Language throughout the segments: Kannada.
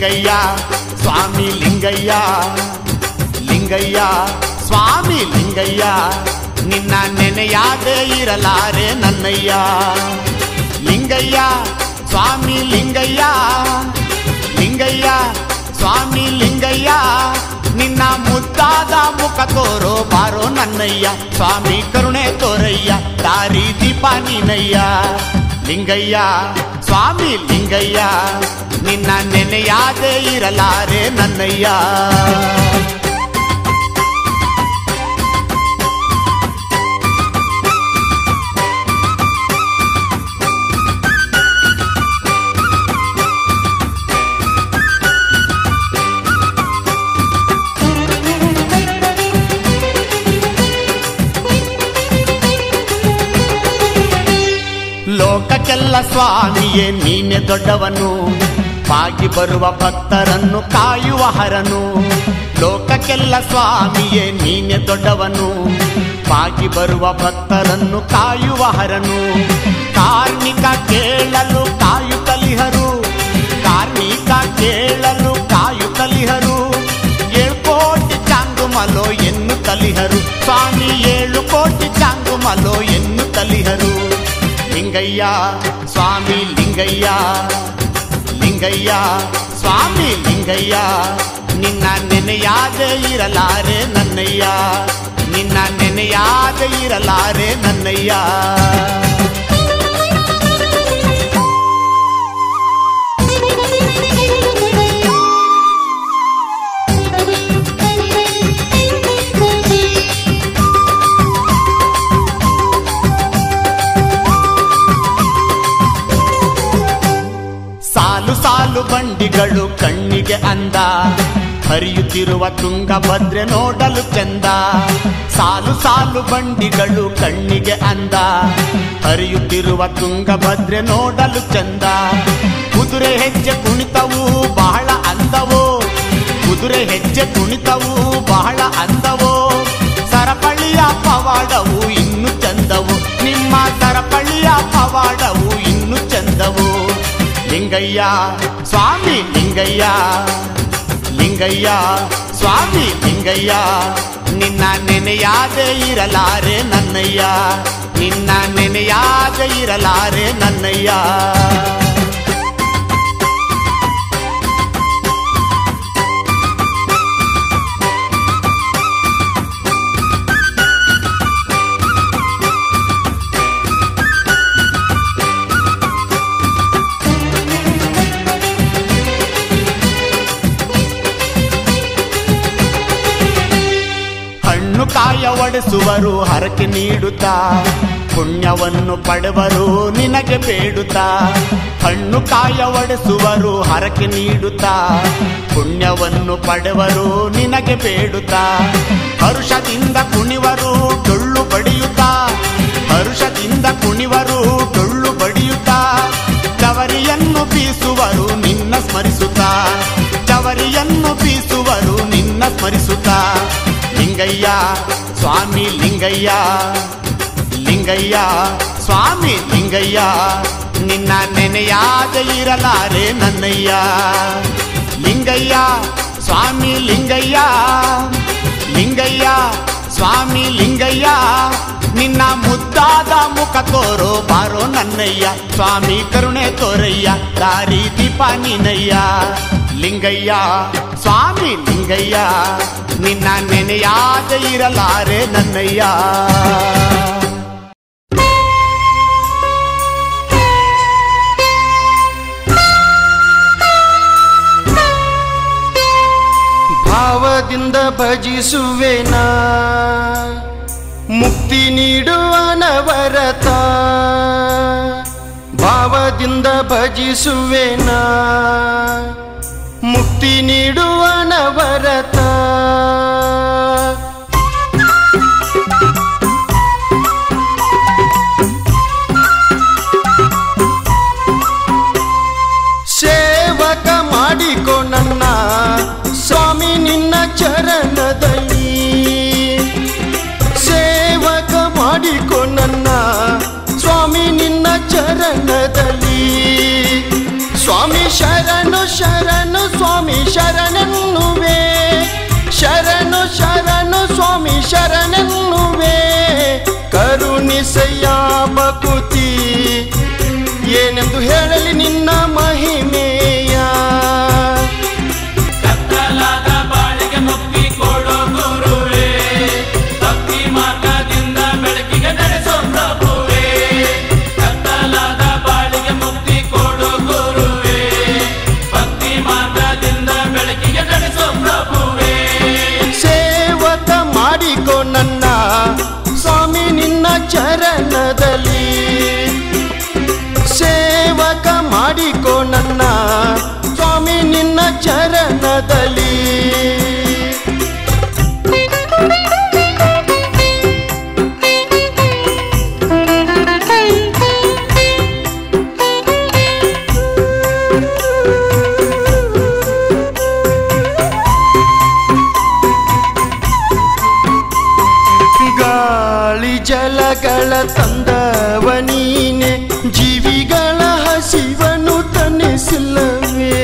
ಲಿಂಗಯ್ಯ ಸ್ವಾಮಿ ಲಿಂಗಯ್ಯ ಲಿಂಗಯ್ಯ ಸ್ವಾಮಿ ಲಿಂಗಯ್ಯ ನಿನ್ನ ನೆನೆಯಾದೆ ಇರಲಾರೆ ನನ್ನಯ್ಯ ಲಿಂಗಯ್ಯ ಸ್ವಾಮಿ ಲಿಂಗಯ್ಯ ಲಿಂಗಯ್ಯ ಸ್ವಾಮಿ ಲಿಂಗಯ್ಯ ನಿನ್ನ ಮುದ್ದಾದ ಮುಖ ತೋರೋ ಬಾರೋ ನನ್ನಯ್ಯ ಸ್ವಾಮಿ ಕರುಣೆ ತೋರಯ್ಯ ದಾರಿ ದೀಪ ನೀನಯ್ಯ ಲಿಂಗಯ್ಯ ಸ್ವಾಮಿ ಲಿಂಗಯ್ಯ ನಿನ್ನ ನೆನೆಯಾದೆ ಇರಲಾರೆ ನನ್ನಯ್ಯ ಲೋಕಕ್ಕೆಲ್ಲ ಸ್ವಾಮಿಯೇ ನೀನೆ ದೊಡ್ಡವನು ಬಾಗಿ ಬರುವ ಭಕ್ತರನ್ನು ಕಾಯುವ ಹರನು ಲೋಕಕ್ಕೆಲ್ಲ ಸ್ವಾಮಿಯೇ ನೀನೆ ದೊಡ್ಡವನು ಬಾಗಿ ಬರುವ ಭಕ್ತರನ್ನು ಕಾಯುವ ಹರನು ಕಾರ್ಮಿಕ ಕೇಳಲು ಕಾಯುತ್ತಲಿಹರು ಕಾರ್ಮಿಕ ಕೇಳಲು ಕಾಯುತ್ತಲಿಹರು ಏಳು ಕೋಟಿ ಚಾಂಗುಮಲೋ ಎನ್ನು ತಲಿಹರು ಸ್ವಾಮಿ ಏಳು ಕೋಟಿ ಚಾಂಗುಮಲೋ ಎನ್ನು ತಲಿಹರು ಲಿಂಗಯ್ಯ ಸ್ವಾಮಿ ಲಿಂಗಯ್ಯ ಲಿಂಗಯ್ಯ ಸ್ವಾಮಿ ಲಿಂಗಯ್ಯ ನಿನ್ನ ನೆನೆಯಾದೆ ಇರಲಾರೆ ನನ್ನಯ್ಯ ನಿನ್ನ ನೆನೆಯಾದೆ ಇರಲಾರೆ ನನ್ನಯ್ಯ ಸಾಲು ಸಾಲು ಬಂಡಿಗಳು ಕಣ್ಣಿಗೆ ಅಂದ ಹರಿಯುತ್ತಿರುವ ತುಂಗಭದ್ರೆ ನೋಡಲು ಚಂದ ಸಾಲು ಸಾಲು ಬಂಡಿಗಳು ಕಣ್ಣಿಗೆ ಅಂದ ಹರಿಯುತ್ತಿರುವ ತುಂಗಭದ್ರೆ ನೋಡಲು ಚಂದ ಕುದುರೆ ಹೆಜ್ಜೆ ಕುಣಿತವು ಬಹಳ ಅಂದವೋ ಕುದುರೆ ಹೆಜ್ಜೆ ಕುಣಿತವು ಬಹಳ ಅಂದವೋ ಸರಪಳಿಯ ಪವಾಡವು ಇನ್ನು ಚಂದವು ನಿಮ್ಮ ಸರಪಳಿಯ ಪವಾಡವು ಇನ್ನು ಚಂದವು ಲಿಂಗಯ್ಯ ಸ್ವಾಮಿ ಲಿಂಗಯ್ಯ ಲಿಂಗಯ್ಯ ಸ್ವಾಮಿ ಲಿಂಗಯ್ಯ ನಿನ್ನ ನೆನೆಯಾದೆ ಇರಲಾರೆ ನನ್ನಯ್ಯ ನಿನ್ನ ನೆನೆಯಾದೆ ಇರಲಾರೆ ನನ್ನಯ್ಯ ಹಣ್ಣು ಕಾಯ ಒಡೆಸುವರು ಹರಕೆ ನೀಡುತ್ತಾ ಪುಣ್ಯವನ್ನು ಪಡೆವರು ನಿನಗೆ ಬೇಡುತ್ತಾ ಹಣ್ಣು ಕಾಯ ಒಡೆಸುವರು ಹರಕೆ ನೀಡುತ್ತಾ ಪುಣ್ಯವನ್ನು ಪಡೆವರು ನಿನಗೆ ಬೇಡುತ್ತಾ ಹರುಷದಿಂದ ಕುಣಿವರು ಡೊಳ್ಳು ಬಡಿಯುತ್ತಾ ಹರುಷದಿಂದ ಕುಣಿವರು ಡೊಳ್ಳು ಬಡಿಯುತ್ತಾ ಚವರಿಯನ್ನು ಬೀಸುವರು ನಿನ್ನ ಸ್ಮರಿಸುತ್ತಾ ಚವರಿಯನ್ನು ಬೀಸುವರು ನಿನ್ನ ಸ್ಮರಿಸುತ್ತಾ ಲಿಂಗಯ್ಯ ಸ್ವಾಮಿ ಲಿಂಗಯ್ಯ ಲಿಂಗಯ್ಯ ಸ್ವಾಮಿ ಲಿಂಗಯ್ಯ ನಿನ್ನ ನೆನೆಯಾದ ಇರಲಾರೆ ನನ್ನಯ್ಯ ಲಿಂಗಯ್ಯ ಸ್ವಾಮಿ ಲಿಂಗಯ್ಯ ಲಿಂಗಯ್ಯ ಸ್ವಾಮಿ ಲಿಂಗಯ್ಯ ನಿನ್ನ ಮುದ್ದಾದ ಮುಖ ತೋರೋ ಬಾರೋ ನನ್ನಯ್ಯ ಸ್ವಾಮಿ ಕರುಣೆ ತೋರಯ್ಯ ದಾರಿ ದೀಪ ನೀನಯ್ಯ ಲಿಂಗಯ್ಯ ಸ್ವಾಮಿ ಲಿಂಗಯ್ಯ ನಿನ್ನ ನೆನೆಯಾದ ಇರಲಾರೆ ನನ್ನಯ್ಯ ಭಾವದಿಂದ ಭಜಿಸುವೆನಾ ಮುಕ್ತಿ ನೀಡುವ ನವರತ ಭಾವದಿಂದ ಭಜಿಸುವೆನಾ ಮುಕ್ತಿ ನೀಡುವ ನವರತ ಸೇವಕ ಮಾಡಿಕೊ ನನ್ನ ಸ್ವಾಮಿ ನಿನ್ನ ಚರಣದಲ್ಲಿ ಸೇವಕ ಮಾಡಿಕೊ ನನ್ನ ಸ್ವಾಮಿ ನಿನ್ನ ಚರಣದಲ್ಲಿ ಸ್ವಾಮಿ ಶರಣು ಶರಣು ಸ್ವಾಮಿ ಸ್ವಾಮಿ ಶರಣೆನ್ನುವೆ ಶರಣು ಶರಣು ಸ್ವಾಮಿ ಶರಣೆನ್ನುವೆ ಕರುಣಿಸಯ್ಯ ಬಕುತಿ ಏನೆಂದು ಹೇಳಲಿ ನಿನ್ನ ಮಹಿಮೆಯ ಕತ್ತಲಾದ ಬಾಳಿಗೆ ಮುಕ್ತಿ ಕೊಡೋ ಗುರುವೇ ಭಕ್ತಿ ಮಾರ್ಗದಿಂದ ಬೆಳಕಿಗೆ ನಡೆಸೋ ಪ್ರಭುವೇ ಕತ್ತಲಾದ ಬಾಳಿಗೆ ಮುಕ್ತಿ ಕೊಡೋ ಗುರುವೇ ಭಕ್ತಿ ಮಾರ್ಗದಿಂದ ಬೆಳಕಿಗೆ ನಡೆಸೋ ಪ್ರಭುವೇ ಸೇವಕ ಮಾಡಿಕೊ ನನ್ನ ಸ್ವಾಮಿ ನಿನ್ನ ಚರಣದಲ್ಲಿ ಸೇವಕ ಮಾಡಿಕೊ ನನ್ನ ಸ್ವಾಮಿ ನಿನ್ನ ಚರಣದಲ್ಲಿ ಗಾಳಿ ಜಲಗಳ ತಂದವ ನೀನೆ ಜೀವಿಗಳ ಹಸಿವನು ತನಿಸಿಲ್ಲವೇ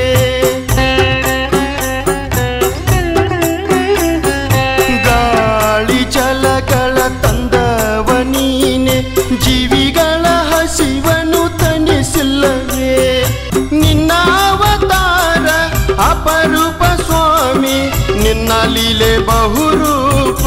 ಗಾಳಿ ಜಲಗಳ ತಂದವ ನೀನೆ ಜೀವಿಗಳ ಹಸಿವನು ತನಿಸಿಲ್ಲವೇ ನಿನ್ನ ಅವತಾರ ಅಪರೂಪ ಸ್ವಾಮಿ ನಿನ್ನ ಲೀಲೆ ಬಹುರೂಪ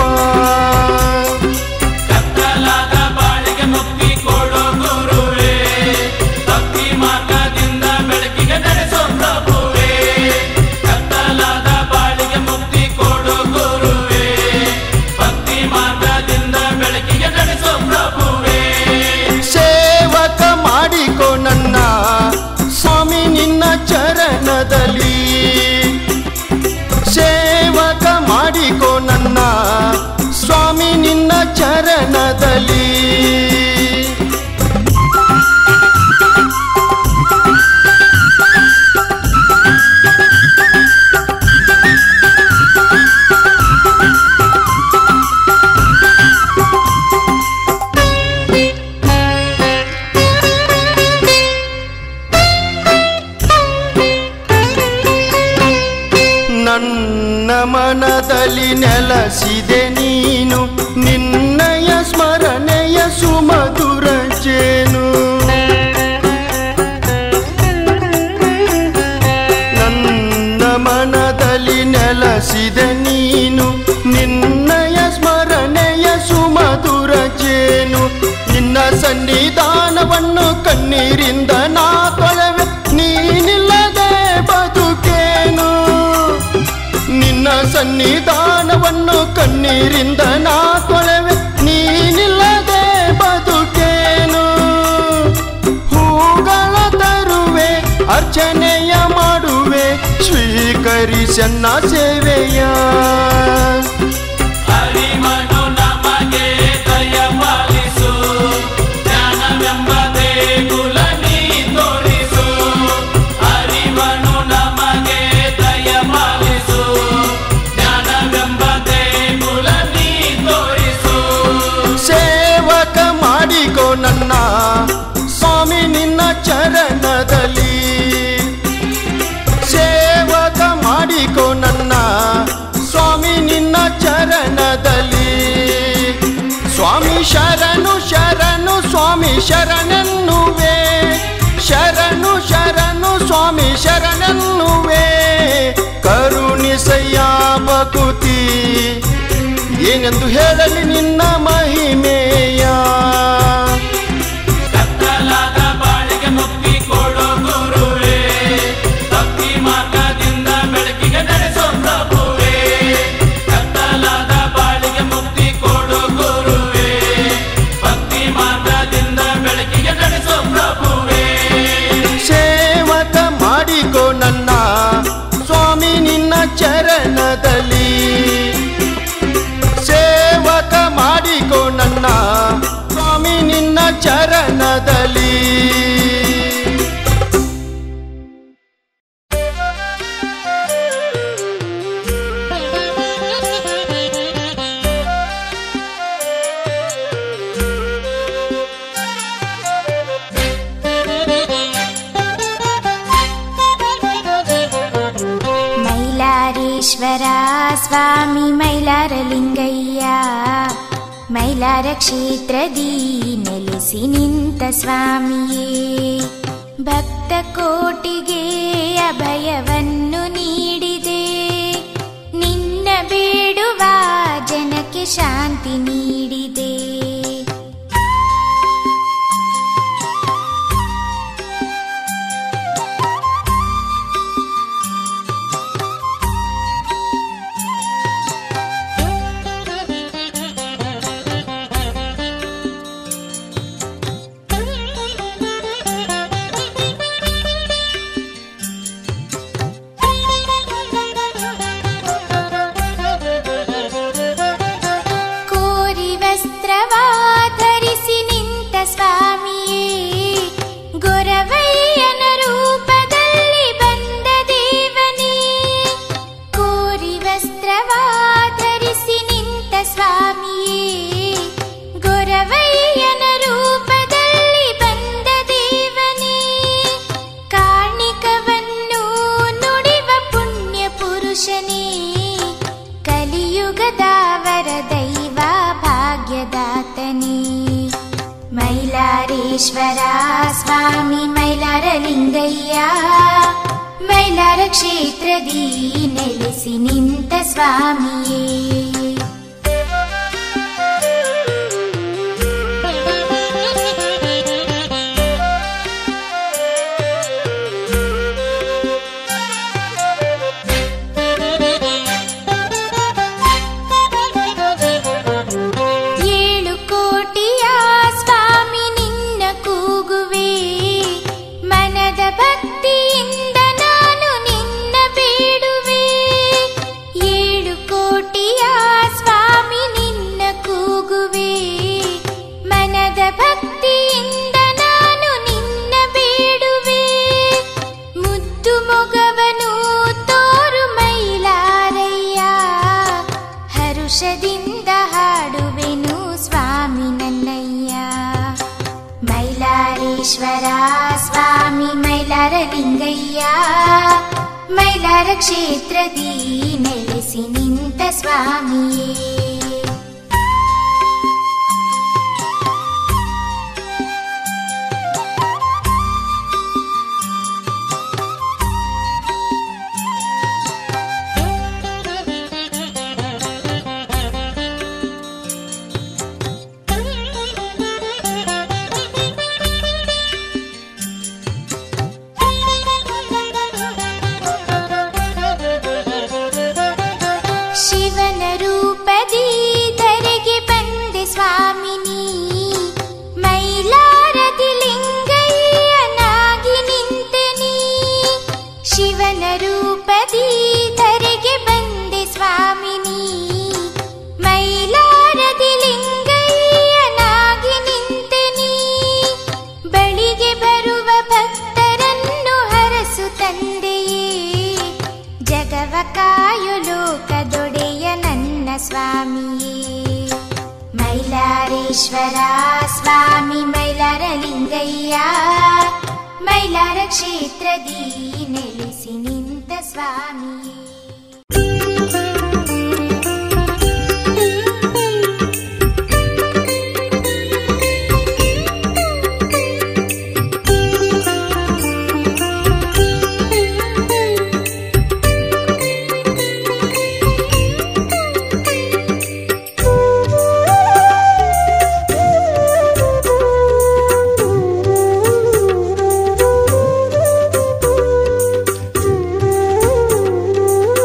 ಕತ್ತಲಾದ ಬಾಳಿಗೆ ಮುಕ್ತಿ ಕೊಡೋ ಗುರುವೇ ಭಕ್ತಿ ಮಾರ್ಗದಿಂದ ಬೆಳಕಿಗೆ ನಡೆಸೋ ಪ್ರಭುವೇ ಕತ್ತಲಾದ ಬಾಳಿಗೆ ಮುಕ್ತಿ ಕೊಡೋ ಗುರುವೇ ಭಕ್ತಿ ಮಾರ್ಗದಿಂದ ಬೆಳಕಿಗೆ ನಡೆಸೋ ಪ್ರಭುವೇ ಸೇವಕ ಮಾಡಿಕೊ ನನ್ನ ಸ್ವಾಮಿ ನಿನ್ನ ಚರಣದಲ್ಲಿ ಸೇವಕ ಮಾಡಿಕೊ ನನ್ನ ಸ್ವಾಮಿ ನಿನ್ನ ಚರಣದಲ್ಲಿ ನನ್ನ ಮನದಲ್ಲಿ ನೆಲಸಿದೆ ನೀನು ನಿನ್ನಯ ಸ್ಮರಣೆಯ ಸುಮಧುರ ಜೇನು ನನ್ನ ಮನದಲ್ಲಿ ನೆಲಸಿದೆ ನೀನು ನಿನ್ನಯ ಸ್ಮರಣೆಯ ಸುಮಧುರ ಜೇನು ನಿನ್ನ ಸನ್ನಿಧಾನವನ್ನು ಕಣ್ಣೀರಿಂದ ನಾ ತೊಳೆವೆ ನೀನಿಲ್ಲದೆ ಬದುಕೇನು ನಿನ್ನ ಸನ್ನಿಧಾನವನ್ನು ಕಣ್ಣೀರಿಂದ ನಾ ತೊಳೆವೆ ನೀನಿಲ್ಲದೆ ಬದುಕೇನು ಹೂಗಳ ತರುವೆ ಅರ್ಚನೆಯ ಮಾಡುವೆ ಸ್ವೀಕರಿಸನ್ನ ಸೇವೆಯ ಹರಿಮನು ನಮಗೆ ದಯ ಪಾಲಿಸು ಜ್ಞಾನವೆಂಬ ದೇಗುಲ ನೀ ತೋರಿಸು ಹರಿಮನು ನಮಗೆ ದಯ ಪಾಲಿಸು ಜ್ಞಾನವೆಂಬ ದೇಗುಲ ನೀ ತೋರಿಸು ಸೇವಕ ಮಾಡಿಕೊ ನನ್ನ ಸ್ವಾಮಿ ನಿನ್ನ ಚರಣದಲ್ಲಿ ಸೇವಕ ಮಾಡಿಕೊ ನನ್ನ ಸ್ವಾಮಿ ನಿನ್ನ ಚರಣದಲ್ಲಿ ಸ್ವಾಮಿ ಶರಣು ಶರಣು ಸ್ವಾಮಿ ಶರಣೆನ್ನುವೆ ಶರಣು ಶರಣು ಸ್ವಾಮಿ ಶರಣೆನ್ನುವೆ ಕರುಣಿಸಯ್ಯ ಬಕುತಿ ಏನೆಂದು ಹೇಳಲಿ ನಿನ್ನ ಮಹಿಮೆಯ ಕತ್ತಲಾದ ಬಾಳಿಗೆ ಮುಕ್ತಿ ಕೊಡೋ ಗುರುವೇ ಭಕ್ತಿ ಮಾರ್ಗದಿಂದ ಬೆಳಕಿಗೆ ನಡೆಸೋ ಪ್ರಭುವೇ ಕತ್ತಲಾದ ಬಾಳಿಗೆ ಮುಕ್ತಿ ಕೊಡೋ ಗುರುವೇ ಭಕ್ತಿ ಮಾರ್ಗದಿಂದ ಬೆಳಕಿಗೆ ನಡೆಸೋ ಪ್ರಭುವೇ ಸೇವಕ ಮಾಡಿಕೊ ನನ್ನ ಸ್ವಾಮಿ ನಿನ್ನ ಚರಣದಲ್ಲಿ ಸೇವಕ ಮಾಡಿಕೊ ನನ್ನ ಸ್ವಾಮಿ ನಿನ್ನ ಚರಣದಲ್ಲಿ ಸ್ವಾಮಿ ಮೈಲಾರಲಿಂಗಯ್ಯ ಮೈಲಾರ ಕ್ಷೇತ್ರದಿ ನೆಲೆಸಿ ನಿಂತ ಸ್ವಾಮಿಯೇ ಭಕ್ತ ಕೋಟಿಗೆ ಅಭಯವನ್ನು ನೀಡಿದೆ ನಿನ್ನ ಬೇಡುವ ಜನಕ್ಕೆ ಶಾಂತಿ ನೀಡಿದೆ ಕೋರಿ ವಸ್ತ್ರವ ಧರಿಸಿ ನಿಂತ ಸ್ವಾಮಿಯೇ ಗೊರವಯ್ಯನ ರೂಪದಲ್ಲಿ ಬಂದ ದೇವನೇ ಕೋರಿ ವಸ್ತ್ರವ ಧರಿಸಿ ನಿಂತ ಸ್ವಾಮಿಯೇ ಗೊರವಯ್ಯನ ರೂಪದಲ್ಲಿ ಬಂದ ದೇವನೇ ಕಾಣಿಕವನ್ನು ನುಡಿವ ಪುಣ್ಯ ಪುರುಷನೇ ಕಲಿಯುಗದ ವರ ದೈವ ಭಾಗ್ಯದಾತನೇ ಮೈಲಾರೇಶ್ವರ ಸ್ವಾಮಿ ಮೈಲಾರಲಿಂಗಯ್ಯ ಮೈಲಾರ ಕ್ಷೇತ್ರದಿ ನೆಲೆಸಿ ನಿಂತ ಸ್ವಾಮಿಯೇ ಏಳು ಕೋಟಿಯ ಸ್ವಾಮಿ ನಿನ್ನ ಕೂಗುವೆ ಮನದ ಭಕ್ತಿಯಿಂದ ನಾನು ನಿನ್ನ ಬೇಡುವೆ ಏಳು ಕೋಟಿಯ ಸ್ವಾಮಿ ನಿನ್ನ ಕೂಗುವೆ ಮನದ ಭಕ್ತಿಯಿಂದ ನಾನು ನಿನ್ನ ಬೇಡುವೆ ಮುದ್ದು ಮೊಗವನು ತೋರು ಮೈಲಾರಯ್ಯ ಹರುಷದಿಂದ ಹಾಡುವೆನು ಸ್ವಾಮಿ ನನ್ನಯ್ಯ ಮೈಲಾರೇಶ್ವರ ಸ್ವಾಮಿ ಮೈಲಾರಲಿಂಗಯ್ಯ ಮೈಲಾರ ಕ್ಷೇತ್ರದಿ ನೆಲೆಸಿ ನಿಂತ ಸ್ವಾಮಿಯೇ ಶಿವನ ರೂಪದಿ ಧರೆಗೆ ಬಂದೆ ಸ್ವಾಮಿನಿ ಮೈಲಾರದಿ ಲಿಂಗಯ್ಯನಾಗಿ ನಿಂತೆನಿ ಶಿವನ ರೂಪದಿ ಧರೆಗೆ ಬಂದೆ ಸ್ವಾಮಿನಿ ಮೈಲಾರದಿ ಲಿಂಗಯ್ಯನಾಗಿ ನಿಂತೆನಿ ಬಳಿಗೆ ಬರುವ ಭಕ್ತರನ್ನು ಹರಸು ತಂದೆಯೇ ಜಗವ ಕಾಯು ಲೋಕದೊಡೆಯ ನನ್ನ ಸ್ವಾಮಿಯೇ ಮೈಲಾರೇಶ್ವರ ಸ್ವಾಮಿ ಮೈಲಾರಲಿಂಗಯ್ಯ ಮೈಲಾರ ಕ್ಷೇತ್ರದಿ ನೆಲೆಸಿ ನಿಂತ ಸ್ವಾಮಿಯೇ Thank you.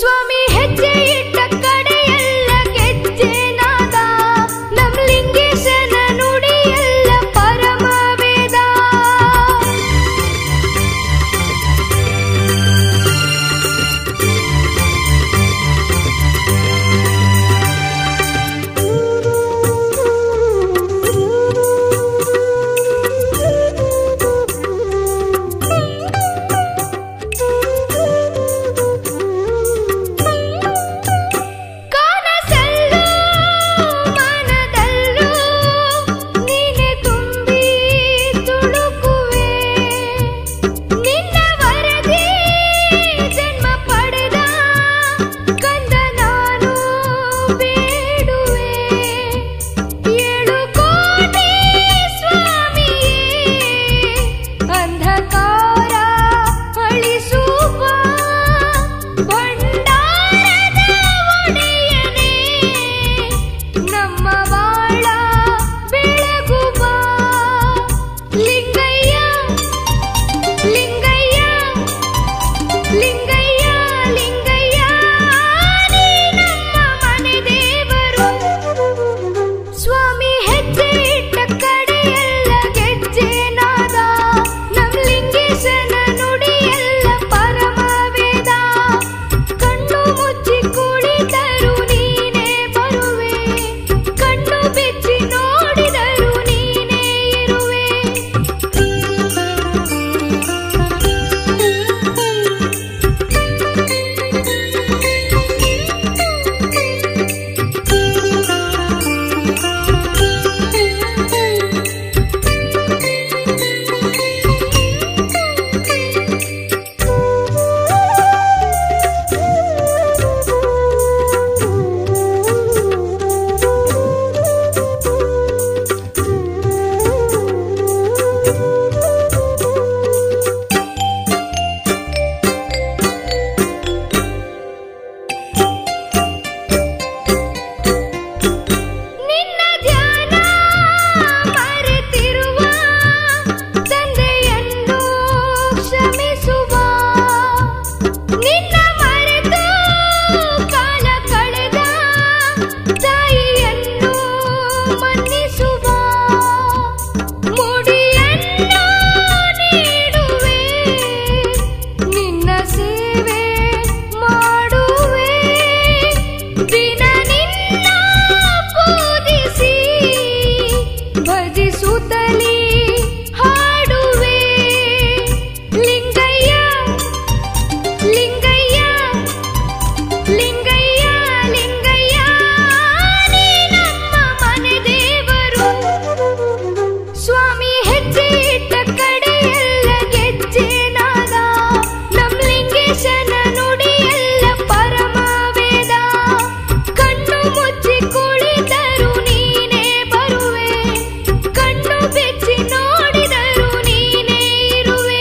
ಸ್ವಾಮಿ ಹೆಜ್ಜೆ ಇಟ್ಟ ಕಡೆಯೆಲ್ಲ ಗೆಜ್ಜೆ ನಾದ ನಮ್ ಲಿಂಗೇಶನ ನುಡಿಯೆಲ್ಲ ಪರಮ ವೇದ ಕನಸಲ್ಲೂ ಮನದಲ್ಲೂ ನೀನೆ ತುಂಬಿ ತುಳುಕುವೆ ನಿನ್ನ ವರದಿ ಜನ್ಮ ಪಡೆದ ಕಂದ ನಾನು ಬೇಡುವೆ ಏಳು ಕೋಟಿ ಸ್ವಾಮಿಯೇ ಅಂಧಕಾರ ಅಳಿಸುವ ಭಂಡಾರದ ಒಡೆಯನೇ ನಮ್ಮ ಬಾಳ ಬೆಳಗುವ ಲಿಂಗಯ್ಯ ಲಿಂಗಯ್ಯ ಲಿಂಗಯ್ಯ ಲಿಂಗಯ್ಯ ನೀ ನಮ್ಮ ಮನೆ ದೇವರು ಸ್ವಾಮಿ ಹೆಜ್ಜೆ ಇಟ್ಟ ಕಡೆಯೆಲ್ಲ ಗೆಜ್ಜೆ ನಾದ ನಮ್ ಲಿಂಗೇಶನ ನುಡಿಯೆಲ್ಲ ಪರಮ ವೇದ ಕಣ್ಣು ಮುಚ್ಚಿ ಕುಳಿತರು ನೀನೇ ಬರುವೆ ಕಣ್ಣು ಬಿಚ್ಚಿ ನೋಡಿದರು ನೀನೇ ಇರುವೆ ನಿನ್ನ ಧ್ಯಾನ ಮರೆತಿರುವ ತಂದೆಯನ್ನು ಕ್ಷಮಿಸುವ ನಿನ್ನ ಮರೆತು ಕಾಲ ಕಳೆದ ತಾಯಿಯನ್ನು ಮನ್ನಿಸುವ ಮುಡಿಯನ್ನು ನೀಡುವೆ ನಿನ್ನ ಸೇವೆ ಮಾಡುವೆ ದಿನ ನಿನ್ನ ಪೂಜಿಸಿ ಭಜಿಸುತ್ತಲೇ ಹಾಡುವೆ ಲಿಂಗಯ್ಯ ಲಿಂಗಯ್ಯ ಲಿಂಗಯ್ಯ ಲಿಂಗಯ್ಯ ನೀ ನಮ್ಮ ಮನೆ ದೇವರು ಸ್ವಾಮಿ ಹೆಜ್ಜೆ ಇಟ್ಟ ಕಡೆಯೆಲ್ಲ ಗೆಜ್ಜೆ ನಾದ ನಮ್ ಲಿಂಗೇಶನ ನುಡಿಯೆಲ್ಲ ಪರಮ ವೇದ ಕಣ್ಣು ಮುಚ್ಚಿ ಕುಳಿತರು ನೀನೇ ಬರುವೆ ಕಣ್ಣು ಬೆಚ್ಚಿ ನೋಡಿದರು ನೀನೇ ಇರುವೆ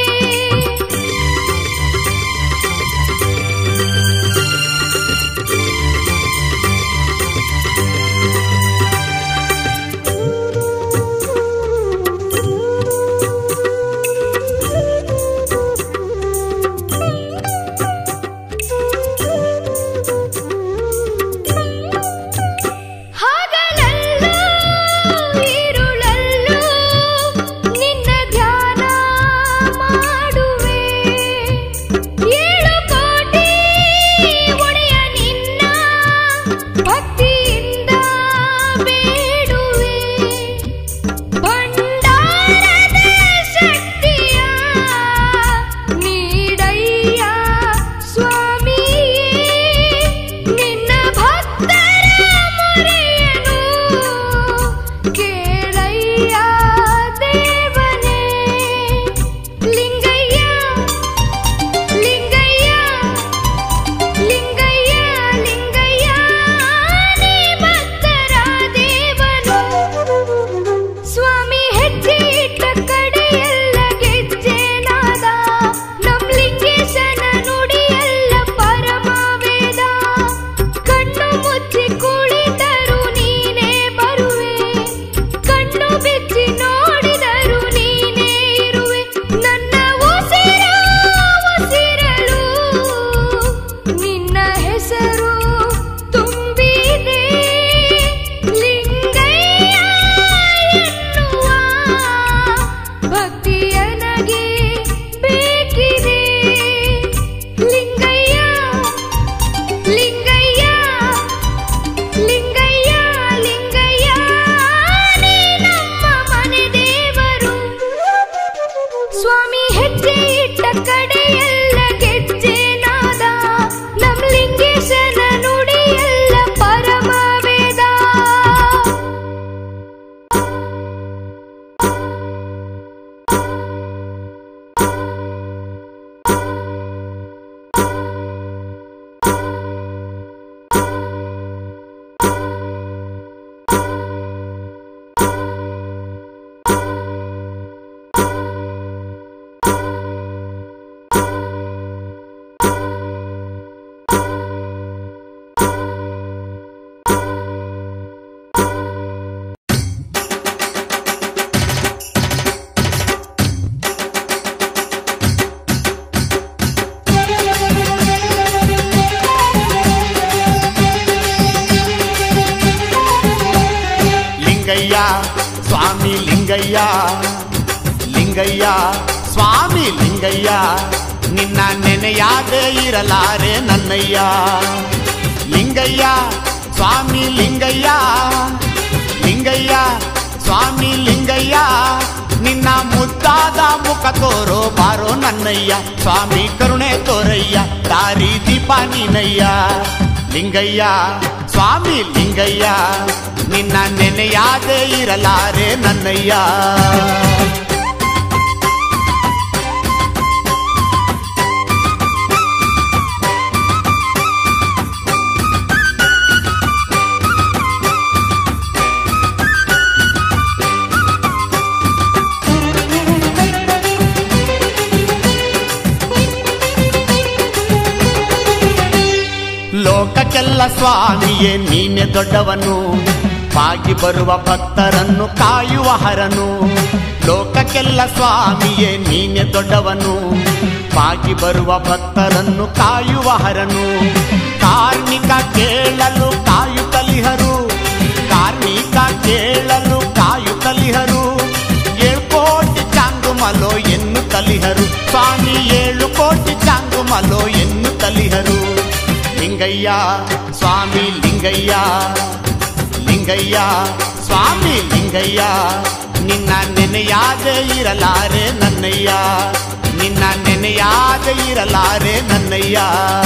ಲಿಂಗಯ್ಯ ಲಿಂಗಯ್ಯ ಸ್ವಾಮಿ ಲಿಂಗಯ್ಯ ನಿನ್ನ ನೆನೆಯಾದೆ ಇರಲಾರೆ ನನ್ನಯ್ಯ ಲಿಂಗಯ್ಯ ಸ್ವಾಮಿ ಲಿಂಗಯ್ಯ ಲಿಂಗಯ್ಯ ಸ್ವಾಮಿ ಲಿಂಗಯ್ಯ ನಿನ್ನ ಮುದ್ದಾದ ಮುಖ ತೋರೋ ಬಾರೋ ನನ್ನಯ್ಯ ಸ್ವಾಮಿ ಕರುಣೆ ತೋರಯ್ಯ ದಾರಿ ದೀಪ ನೀನಯ್ಯ ಲಿಂಗಯ್ಯ ಸ್ವಾಮಿ ಲಿಂಗಯ್ಯ ನಿನ್ನ ನೆನೆಯಾದೆ ಇರಲಾರೆ ನನ್ನಯ್ಯ ಲೋಕಕ್ಕೆಲ್ಲ ಸ್ವಾಮಿಯೇ ನೀನೆ ದೊಡ್ಡವನು ಬಾಗಿ ಬರುವ ಭಕ್ತರನ್ನು ಕಾಯುವ ಹರನು ಲೋಕಕ್ಕೆಲ್ಲ ಸ್ವಾಮಿಯೇ ನೀನೆ ದೊಡ್ಡವನು ಬಾಗಿ ಬರುವ ಭಕ್ತರನ್ನು ಕಾಯುವ ಹರನು ಕಾರ್ಮಿಕ ಕೇಳಲು ಕಾಯುತ್ತಲಿಹರು ಕಾರ್ಮಿಕ ಕೇಳಲು ಕಾಯುತ್ತಲಿಹರು ಏಳು ಕೋಟಿ ಚಾಂಗುಮಲೋ ಎನ್ನು ತಲಿಹರು ಸ್ವಾಮಿ ಏಳು ಕೋಟಿ ಚಾಂಗುಮಲೋ ಎನ್ನು ತಲಿಹರು ಲಿಂಗಯ್ಯ ಸ್ವಾಮಿ ಲಿಂಗಯ್ಯ ಲಿಂಗಯ್ಯ ಸ್ವಾಮಿ ಲಿಂಗಯ್ಯ ನಿನ್ನ ನೆನೆಯಾದ ಇರಲಾರೆ ನನ್ನಯ್ಯ ನಿನ್ನ ನೆನೆಯಾದ ಇರಲಾರೆ ನನ್ನಯ್ಯ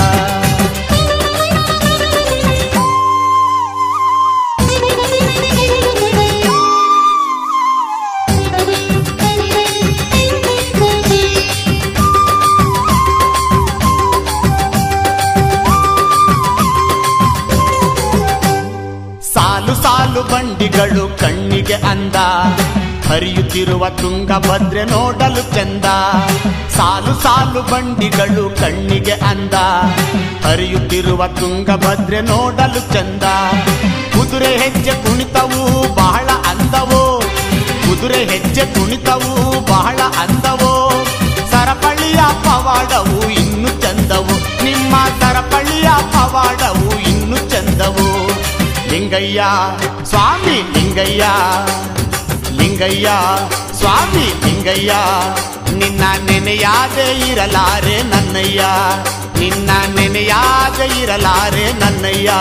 ಸಾಲು ಸಾಲು ಬಂಡಿಗಳು ಕಣ್ಣಿಗೆ ಅಂದ ಹರಿಯುತ್ತಿರುವ ತುಂಗಭದ್ರೆ ನೋಡಲು ಚಂದ ಸಾಲು ಸಾಲು ಬಂಡಿಗಳು ಕಣ್ಣಿಗೆ ಅಂದ ಹರಿಯುತ್ತಿರುವ ತುಂಗಭದ್ರೆ ನೋಡಲು ಚಂದ ಕುದುರೆ ಹೆಜ್ಜೆ ಕುಣಿತವು ಬಹಳ ಅಂದವೋ ಕುದುರೆ ಹೆಜ್ಜೆ ಕುಣಿತವು ಬಹಳ ಅಂದವೋ ಸರಪಳಿಯ ಪವಾಡವು ಇನ್ನು ಚಂದವು ನಿಮ್ಮ ಸರಪಳಿಯ ಪವಾಡವು ಇನ್ನು ಚಂದವು ಲಿಂಗಯ್ಯ ಸ್ವಾಮಿ ಲಿಂಗಯ್ಯ ಲಿಂಗಯ್ಯ ಸ್ವಾಮಿ ಲಿಂಗಯ್ಯ ನಿನ್ನ ನೆನೆಯಾದೆ ಇರಲಾರೆ ನನ್ನಯ್ಯ ನಿನ್ನ ನೆನೆಯಾದೆ ಇರಲಾರೆ ನನ್ನಯ್ಯ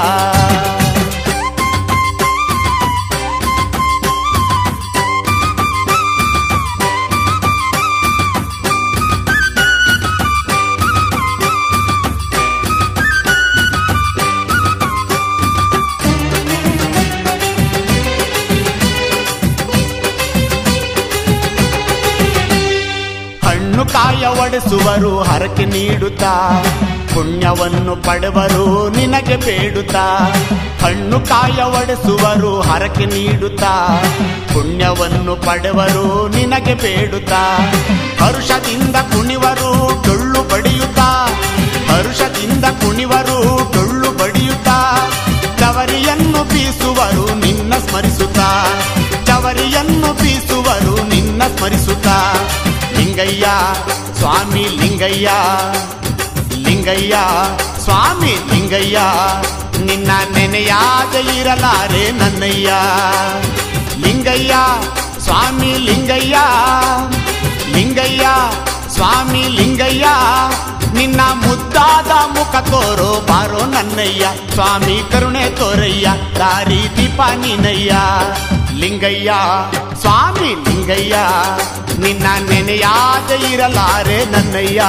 ಹಣ್ಣು ಕಾಯ ಒಡೆಸುವರು ಹರಕೆ ನೀಡುತ್ತಾ ಪುಣ್ಯವನ್ನು ಪಡೆವರು ನಿನಗೆ ಬೇಡುತ್ತಾ ಹಣ್ಣು ಕಾಯ ಒಡೆಸುವರು ಹರಕೆ ನೀಡುತ್ತಾ ಪುಣ್ಯವನ್ನು ಪಡೆವರು ನಿನಗೆ ಬೇಡುತ್ತಾ ಹರುಷದಿಂದ ಕುಣಿವರು ಡೊಳ್ಳು ಬಡಿಯುತ್ತಾ ಹರುಷದಿಂದ ಕುಣಿವರು ಡೊಳ್ಳು ಬಡಿಯುತ್ತಾ ಚವರಿಯನ್ನು ಬೀಸುವರು ನಿನ್ನ ಸ್ಮರಿಸುತ್ತಾ ಚವರಿಯನ್ನು ಬೀಸುವರು ನಿನ್ನ ಸ್ಮರಿಸುತ್ತಾ ಲಿಂಗಯ್ಯ ಸ್ವಾಮಿ ಲಿಂಗಯ್ಯ ಲಿಂಗಯ್ಯ ಸ್ವಾಮಿ ಲಿಂಗಯ್ಯ ನಿನ್ನ ನೆನೆಯಾದ ಇರಲಾರೆ ನನ್ನಯ್ಯ ಲಿಂಗಯ್ಯ ಸ್ವಾಮಿ ಲಿಂಗಯ್ಯ ಲಿಂಗಯ್ಯ ಸ್ವಾಮಿ ಲಿಂಗಯ್ಯ ನಿನ್ನ ಮುದ್ದಾದ ಮುಖ ತೋರೋ ಬಾರೋ ನನ್ನಯ್ಯ ಸ್ವಾಮಿ ಕರುಣೆ ತೋರಯ್ಯ ದಾರಿ ದೀಪ ನೀನಯ್ಯ ಲಿಂಗಯ್ಯ ಸ್ವಾಮಿ ಲಿಂಗಯ್ಯ ನಿನ್ನ ನೆನೆಯಾದ ಇರಲಾರೆ ನನ್ನಯ್ಯ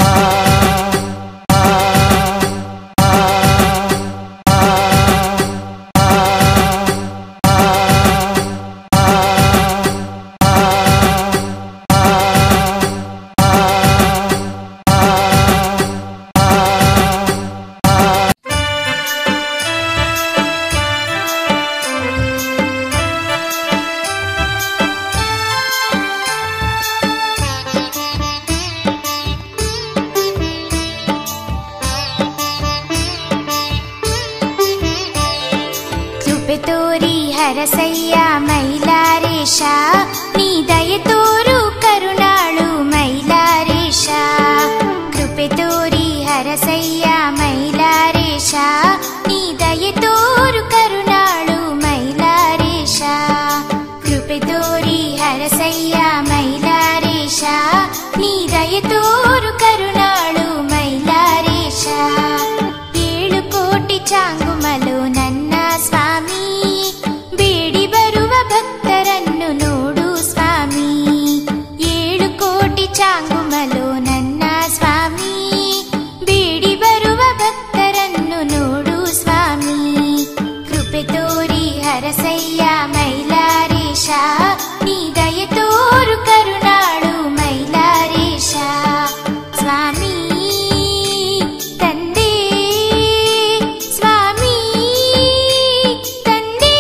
ಕೃಪೆ ತೋರಿ ಹರಸಯ್ಯ ಮೈಲಾರೇಶ ನೀ ದಯ ತೋರು ಕರುಣಾಳು ಮೈಲಾರೇಶ ಕೃಪೆ ತೋರಿ ಹರಸಯ್ಯ ಮೈಲಾರೇಶ ನೀ ದಯ ತೋರು ಕರುಣಾಳು ಮೈಲಾರೇಶ ಕೃಪೆ ತೋರಿ ಹರಸಯ್ಯ ಚಾಂಗುಮಲು ನನ್ನ ಸ್ವಾಮಿ ಬೇಡಿ ಬರುವ ಭಕ್ತರನ್ನು ನೋಡು ಸ್ವಾಮಿ ಏಳು ಕೋಟಿ ಚಾಂಗುಮಲು ನನ್ನ ಸ್ವಾಮಿ ಬೇಡಿ ಬರುವ ಭಕ್ತರನ್ನು ನೋಡು ಸ್ವಾಮಿ ಕೃಪೆ ತೋರಿ ಹರಸಯ್ಯ ಮೈಲಾರೇಶ ನೀ ದಯ ತೋರು ಕರುಣಾಳು ಮೈಲಾರೇಶ ಸ್ವಾಮಿ ತಂದೆ ಸ್ವಾಮಿ ತಂದೆ